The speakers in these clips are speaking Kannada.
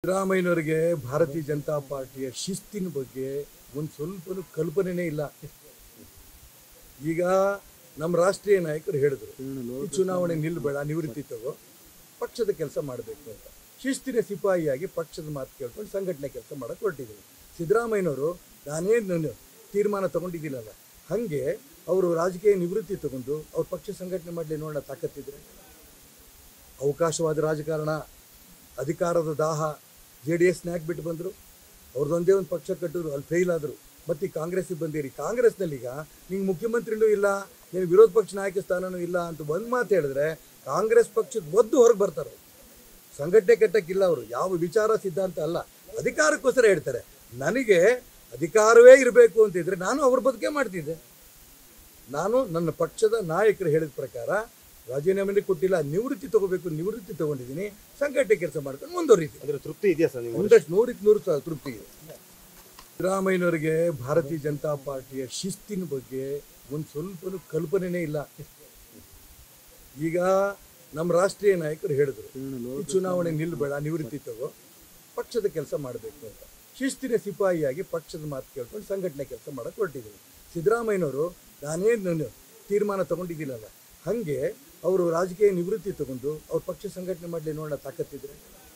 ಸಿದ್ದರಾಮಯ್ಯನವರಿಗೆ ಭಾರತೀಯ ಜನತಾ ಪಾರ್ಟಿಯ ಶಿಸ್ತಿನ ಬಗ್ಗೆ ಒಂದು ಸ್ವಲ್ಪನೂ ಕಲ್ಪನೆನೇ ಇಲ್ಲ ಈಗ ನಮ್ಮ ರಾಷ್ಟ್ರೀಯ ನಾಯಕರು ಹೇಳಿದ್ರು ಈ ಚುನಾವಣೆ ನಿಲ್ಬೇಡ ನಿವೃತ್ತಿ ತಗೋ ಪಕ್ಷದ ಕೆಲಸ ಮಾಡಬೇಕು ಅಂತ ಶಿಸ್ತಿನ ಸಿಪಾಯಿಯಾಗಿ ಪಕ್ಷದ ಮಾತು ಕೇಳ್ಕೊಂಡು ಸಂಘಟನೆ ಕೆಲಸ ಮಾಡಕ್ಕೆ ಹೊರಟಿದ್ದೀನಿ ಸಿದ್ದರಾಮಯ್ಯನವರು ನಾನೇನು ತೀರ್ಮಾನ ತಗೊಂಡಿದ್ದೀನಲ್ಲ ಹಾಗೆ ಅವರು ರಾಜಕೀಯ ನಿವೃತ್ತಿ ತಗೊಂಡು ಅವ್ರ ಪಕ್ಷ ಸಂಘಟನೆ ಮಾಡಲಿ ನೋಡೋಣ ತಾಕತ್ತಿದ್ರೆ ಅವಕಾಶವಾದ ರಾಜಕಾರಣ ಅಧಿಕಾರದ ದಾಹ ಜೆ ಡಿ ಎಸ್ನ್ಯಾಕೆ ಬಿಟ್ಟು ಬಂದರು ಅವ್ರದ್ದೊಂದೇ ಒಂದು ಪಕ್ಷ ಕಟ್ಟಿದ್ರು ಅಲ್ಲಿ ಫೇಲ್ ಆದರು ಮತ್ತು ಈ ಕಾಂಗ್ರೆಸ್ಸಿಗೆ ಬಂದಿರಿ ಕಾಂಗ್ರೆಸ್ನಲ್ಲಿ ಈಗ ನಿಂಗೆ ಮುಖ್ಯಮಂತ್ರಿನೂ ಇಲ್ಲ ನೀನು ವಿರೋಧ ಪಕ್ಷ ನಾಯಕ ಸ್ಥಾನನೂ ಇಲ್ಲ ಅಂತ ಒಂದು ಮಾತು ಹೇಳಿದ್ರೆ ಕಾಂಗ್ರೆಸ್ ಪಕ್ಷದ ಒದ್ದು ಹೊರಗೆ ಬರ್ತಾರೆ ಸಂಘಟನೆ ಕಟ್ಟಕ್ಕಿಲ್ಲ ಅವರು ಯಾವ ವಿಚಾರ ಸಿದ್ಧಾಂತ ಅಲ್ಲ ಅಧಿಕಾರಕ್ಕೋಸ್ಕರ ಹೇಳ್ತಾರೆ ನನಗೆ ಅಧಿಕಾರವೇ ಇರಬೇಕು ಅಂತಿದ್ರೆ ನಾನು ಅವ್ರ ಬದುಕೆ ಮಾಡ್ತಿದ್ದೆ ನಾನು ನನ್ನ ಪಕ್ಷದ ನಾಯಕರು ಹೇಳಿದ ಪ್ರಕಾರ ರಾಜೀನಾಮೆನೇ ಕೊಟ್ಟಿಲ್ಲ ನಿವೃತ್ತಿ ತಗೋಬೇಕು ನಿವೃತ್ತಿ ತಗೊಂಡಿದ್ದೀನಿ ಸಂಘಟನೆ ಕೆಲಸ ಮಾಡ್ಕೊಂಡು ಮುಂದುವರಿತೀನಿ ಅದ್ರ ತೃಪ್ತಿ ಇದೆಯಾ ಸರ್ ನೀವು ಒಂದಷ್ಟು ನೂರಕ್ಕೆ ನೂರು ಸಾವಿರ ತೃಪ್ತಿ ಇದೆ ಸಿದ್ದರಾಮಯ್ಯನವರಿಗೆ ಭಾರತೀಯ ಜನತಾ ಪಾರ್ಟಿಯ ಶಿಸ್ತಿನ ಬಗ್ಗೆ ಒಂದು ಸ್ವಲ್ಪನೂ ಕಲ್ಪನೆನೇ ಇಲ್ಲ ಈಗ ನಮ್ಮ ರಾಷ್ಟ್ರೀಯ ನಾಯಕರು ಹೇಳಿದ್ರು ಈ ಚುನಾವಣೆ ನಿಲ್ಬೇಡ ನಿವೃತ್ತಿ ತಗೋ ಪಕ್ಷದ ಕೆಲಸ ಮಾಡಬೇಕು ಅಂತ ಶಿಸ್ತಿನ ಸಿಪಾಯಿಯಾಗಿ ಪಕ್ಷದ ಮಾತು ಕೇಳ್ಕೊಂಡು ಸಂಘಟನೆ ಕೆಲಸ ಮಾಡಕ್ಕೆ ಹೊರಟಿದ್ದೀನಿ ಸಿದ್ದರಾಮಯ್ಯನವರು ನಾನೇನು ತೀರ್ಮಾನ ತಗೊಂಡಿದ್ದೀನಲ್ಲ ಹಾಗೆ ಅವರು ರಾಜಕೀಯ ನಿವೃತ್ತಿ ತಗೊಂಡು ಅವ್ರ ಪಕ್ಷ ಸಂಘಟನೆ ಮಾಡಲಿ ನೋಡೋಣ ತಾಕತ್ತಿದ್ರೆ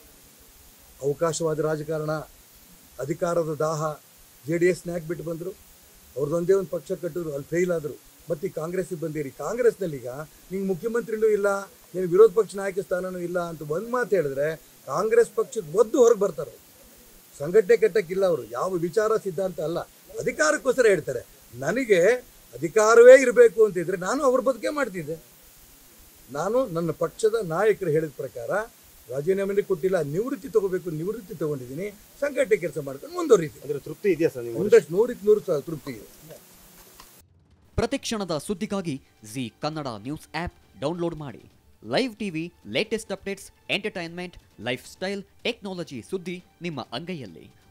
ಅವಕಾಶವಾದ ರಾಜಕಾರಣ ಅಧಿಕಾರದ ದಾಹ ಜೆ ಡಿ ಎಸ್ನ್ಯಾಕೆ ಬಿಟ್ಟು ಬಂದರು ಅವ್ರದ್ದೊಂದೇ ಒಂದು ಪಕ್ಷ ಕಟ್ಟಿದ್ರು ಅಲ್ಲಿ ಫೇಲ್ ಆದರು ಮತ್ತು ಈ ಕಾಂಗ್ರೆಸ್ಸಿಗೆ ಬಂದಿರಿ ಕಾಂಗ್ರೆಸ್ನಲ್ಲಿ ಈಗ ನಿಂಗೆ ಮುಖ್ಯಮಂತ್ರಿನೂ ಇಲ್ಲ ನೀನು ವಿರೋಧ ಪಕ್ಷ ನಾಯಕ ಸ್ಥಾನನೂ ಇಲ್ಲ ಅಂತ ಒಂದು ಮಾತು ಹೇಳಿದ್ರೆ ಕಾಂಗ್ರೆಸ್ ಪಕ್ಷದ ಒದ್ದು ಹೊರಗೆ ಬರ್ತಾರೆ ಸಂಘಟನೆ ಕಟ್ಟಕ್ಕಿಲ್ಲ ಅವರು ಯಾವ ವಿಚಾರ ಸಿದ್ಧಾಂತ ಅಲ್ಲ ಅಧಿಕಾರಕ್ಕೋಸ್ಕರ ಹೇಳ್ತಾರೆ ನನಗೆ ಅಧಿಕಾರವೇ ಇರಬೇಕು ಅಂತಿದ್ರೆ ನಾನು ಅವ್ರ ಬದುಕೆ ಮಾಡ್ತಿದ್ದೆ ನಾನು ನನ್ನ ಪಕ್ಷದ ನಾಯಕರು ಹೇಳಿದ ಪ್ರಕಾರ ರಾಜೀನಾಮೆನೇ ಕೊಟ್ಟಿಲ್ಲ ನಿವೃತ್ತಿ ತಗೋಬೇಕು ನಿವೃತ್ತಿ ತಗೊಂಡಿದ್ದೀನಿ ಸಂಘಟನೆ ಕೆಲಸ ಮಾಡ್ಕೊಂಡು ಮುಂದುವರಿತೀನಿ ಅದ್ರ ತೃಪ್ತಿ ಇದೆಯಾ ಸರ್ ನೀವು ಒಂದಷ್ಟು ನೂರಕ್ಕೆ ನೂರು ಸಾವಿರ ತೃಪ್ತಿ ಇದೆ ಪ್ರತಿಕ್ಷಣದ ಸುದ್ದಿಗಾಗಿ Zee Kannada news app download ಮಾಡಿ live TV latest updates entertainment lifestyle technology ಸುದ್ದಿ ನಿಮ್ಮ ಅಂಗೈಯಲ್ಲಿ